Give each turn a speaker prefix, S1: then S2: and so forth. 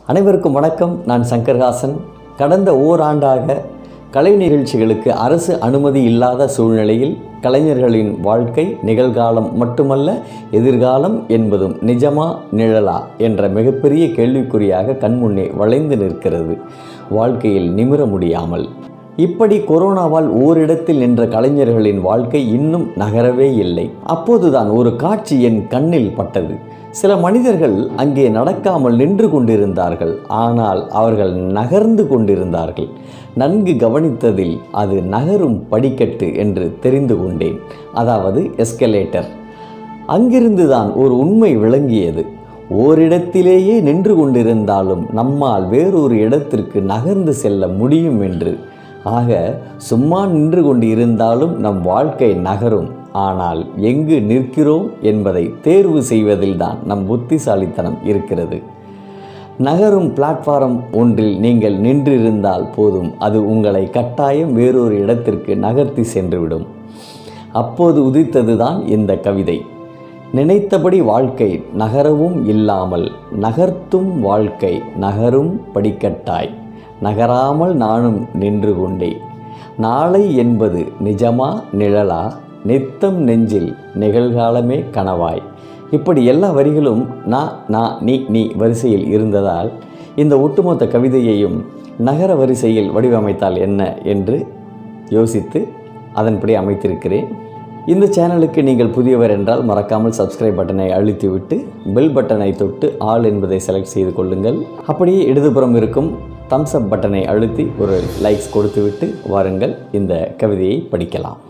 S1: அனைவருக்கும் வணக்கம் நான் சங்கர்ஹாசன் கடந்த ஓராண்டாக கலை நிகழ்ச்சிகளுக்கு அரசு அனுமதி இல்லாத சூழ்நிலையில் கலைஞர்களின் வாழ்க்கை நிகழ்காலம் மட்டுமல்ல எதிர்காலம் என்பதும் நிஜமா நிழலா என்ற மிகப்பெரிய கேள்விக்குறியாக கண்முன்னே வளைந்து நிற்கிறது வாழ்க்கையில் நிமிர முடியாமல் இப்படி கொரோனாவால் ஓரிடத்தில் நின்ற கலைஞர்களின் வாழ்க்கை இன்னும் நகரவே இல்லை அப்போதுதான் ஒரு காட்சி என் கண்ணில் பட்டது சில மனிதர்கள் அங்கே நடக்காமல் நின்று கொண்டிருந்தார்கள் ஆனால் அவர்கள் நகர்ந்து கொண்டிருந்தார்கள் நன்கு கவனித்ததில் அது நகரும் படிக்கட்டு என்று தெரிந்து கொண்டேன் அதாவது எஸ்கலேட்டர் அங்கிருந்துதான் ஒரு உண்மை விளங்கியது ஓரிடத்திலேயே நின்று கொண்டிருந்தாலும் நம்மால் வேறொரு இடத்திற்கு நகர்ந்து செல்ல முடியும் என்று ஆக சும்மா நின்று கொண்டு இருந்தாலும் நம் வாழ்க்கை நகரும் ஆனால் எங்கு நிற்கிறோம் என்பதை தேர்வு செய்வதில்தான் நம் புத்திசாலித்தனம் இருக்கிறது நகரும் பிளாட்ஃபாரம் ஒன்றில் நீங்கள் நின்றிருந்தால் போதும் அது உங்களை கட்டாயம் வேறொரு இடத்திற்கு நகர்த்தி சென்றுவிடும் அப்போது உதித்ததுதான் இந்த கவிதை நினைத்தபடி வாழ்க்கை நகரவும் இல்லாமல் நகர்த்தும் வாழ்க்கை நகரும் படிக்கட்டாய் நகராமல் நானும் நின்று கொண்டே நாளை என்பது நிஜமா நிழலா நித்தம் நெஞ்சில் நிகழ்காலமே கனவாய் இப்படி எல்லா வரிகளும் நான் நான் நீ நீ வரிசையில் இருந்ததால் இந்த ஒட்டுமொத்த கவிதையையும் நகர வரிசையில் வடிவமைத்தால் என்ன என்று யோசித்து அதன்படி அமைத்திருக்கிறேன் இந்த சேனலுக்கு நீங்கள் புதியவர் என்றால் மறக்காமல் சப்ஸ்கிரைப் பட்டனை அழுத்திவிட்டு பெல் பட்டனை தொட்டு ஆல் என்பதை செலக்ட் செய்து கொள்ளுங்கள் அப்படியே இடதுபுறம் இருக்கும் தம்ஸ் அப் பட்டனை அழுத்தி ஒரு லைக்ஸ் கொடுத்துவிட்டு வாருங்கள் இந்த கவிதையை படிக்கலாம்